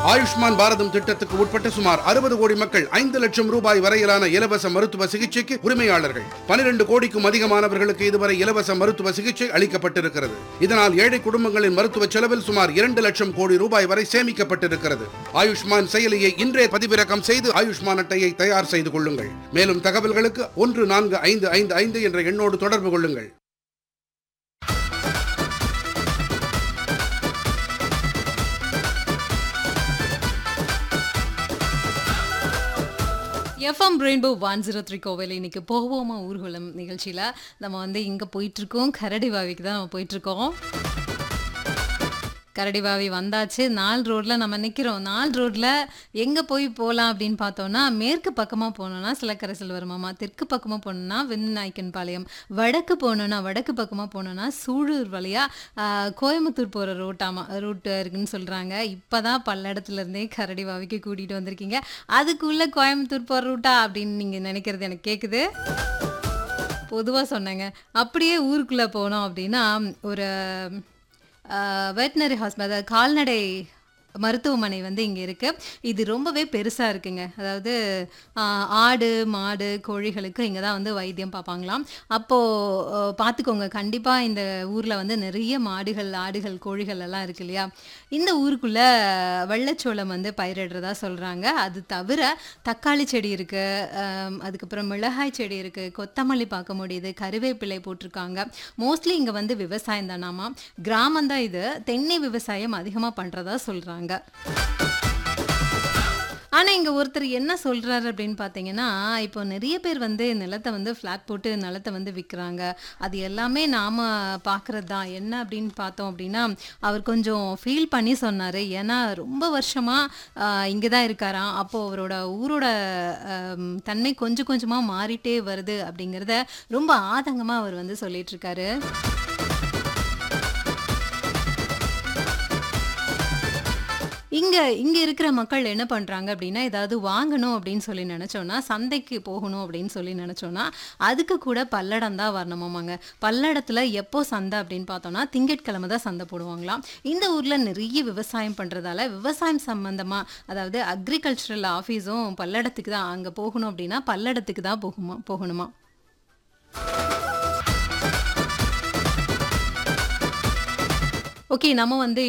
ஆயுஷ்மான் பாரதம் திட்டத்துக்கு உட்பட்ட சுமார் அறுபது கோடி மக்கள் ஐந்து லட்சம் ரூபாய் வரையிலான இலவச மருத்துவ சிகிச்சைக்கு உரிமையாளர்கள் பனிரெண்டு கோடிக்கும் அதிகமானவர்களுக்கு இதுவரை இலவச மருத்துவ சிகிச்சை அளிக்கப்பட்டிருக்கிறது இதனால் ஏழை குடும்பங்களின் மருத்துவ செலவில் சுமார் இரண்டு லட்சம் கோடி ரூபாய் வரை சேமிக்கப்பட்டிருக்கிறது ஆயுஷ்மான் செயலியை இன்றே பதிவிறக்கம் செய்து ஆயுஷ்மான் அட்டையை தயார் செய்து கொள்ளுங்கள் மேலும் தகவல்களுக்கு ஒன்று நான்கு ஐந்து ஐந்து ஐந்து என்ற எண்ணோடு தொடர்பு கொள்ளுங்கள் FM rainbow one zero three கோவில் இன்னைக்கு போவோமா ஊர்வலம் நிகழ்ச்சியில் நம்ம வந்து இங்கே போயிட்டுருக்கோம் கரடிவாவிக்கு தான் நம்ம போயிட்டுருக்கோம் கரடிவாவி வந்தாச்சு நால் ரோட்டில் நம்ம நிற்கிறோம் நால் ரோட்டில் எங்கே போய் போகலாம் அப்படின்னு பார்த்தோன்னா மேற்கு பக்கமாக போனோன்னா சிலக்கரசல் வருமாமா தெற்கு பக்கமாக போனோன்னா வெண்ணாய்க்கன் பாளையம் வடக்கு போனோன்னா வடக்கு பக்கமாக போனோன்னா சூழூர் வழியாக கோயம்புத்தூர் போகிற ரூட்டாமா ரூட் இருக்குன்னு சொல்கிறாங்க இப்போ தான் பல்லடத்துலேருந்தே கரடிவாவிக்கு கூட்டிகிட்டு வந்திருக்கீங்க அதுக்குள்ளே கோயம்புத்தூர் போகிற ரூட்டா அப்படின்னு நீங்கள் நினைக்கிறது எனக்கு கேட்குது பொதுவாக சொன்னேங்க அப்படியே ஊருக்குள்ளே போனோம் அப்படின்னா ஒரு வெட்டினரி ஹாஸ்பிட்டல் அதாவது கால்நடை மருத்துவமனை வந்து இங்கே இருக்குது இது ரொம்பவே பெருசாக இருக்குங்க அதாவது ஆஹ், ஆடு மாடு கோழிகளுக்கு இங்கே தான் வந்து வைத்தியம் பார்ப்பாங்களாம் அப்போது பார்த்துக்கோங்க கண்டிப்பாக இந்த ஊரில் வந்து நிறைய மாடுகள் ஆடுகள் கோழிகள் எல்லாம் இருக்கு இல்லையா இந்த ஊருக்குள்ளே வெள்ளச்சோளம் வந்து பயிரிடுறதா சொல்கிறாங்க அது தவிர தக்காளி செடி இருக்குது அதுக்கப்புறம் மிளகாய் செடி இருக்குது கொத்தமல்லி பார்க்க முடியுது கருவேப்பிலை போட்டிருக்காங்க மோஸ்ட்லி இங்கே வந்து விவசாயம் தானாமா கிராமம் தான் இது தென்னை விவசாயம் அதிகமாக பண்ணுறதா சொல்கிறாங்க ஆனால் இங்கே ஒருத்தர் என்ன சொல்கிறாரு அப்படின்னு பார்த்தீங்கன்னா இப்போ நிறைய பேர் வந்து நிலத்தை வந்து ஃப்ளாட் போட்டு நிலத்தை வந்து விற்கிறாங்க அது எல்லாமே நாம் பார்க்குறது தான் என்ன அப்படின்னு பார்த்தோம் அப்படின்னா அவர் கொஞ்சம் ஃபீல் பண்ணி சொன்னார் ஏன்னா ரொம்ப வருஷமாக இங்கே தான் இருக்காராம் அப்போது அவரோட ஊரோட ஆம், தன்மை கொஞ்சம் கொஞ்சமாக மாறிட்டே வருது அப்படிங்கிறத ரொம்ப ஆதங்கமாக அவர் வந்து சொல்லிட்டு இருக்காரு இங்கே இங்கே இருக்கிற மக்கள் என்ன பண்ணுறாங்க அப்படின்னா ஏதாவது வாங்கணும் அப்படின்னு சொல்லி நினச்சோன்னா சந்தைக்கு போகணும் அப்படின்னு சொல்லி நினச்சோன்னா அதுக்கு கூட பல்லடம் தான் வரணுமாமாங்க பல்லடத்தில் எப்போ சந்தை அப்படின்னு பார்த்தோன்னா திங்கட்கிழமை தான் சந்தை போடுவாங்களாம் இந்த ஊரில் நிறைய விவசாயம் பண்ணுறதால விவசாயம் சம்மந்தமாக அதாவது அக்ரிகல்ச்சரல் ஆஃபீஸும் பல்லடத்துக்கு தான் அங்கே போகணும் அப்படின்னா பல்லடத்துக்கு தான் போகுமா போகணுமா ஓகே நம்ம வந்து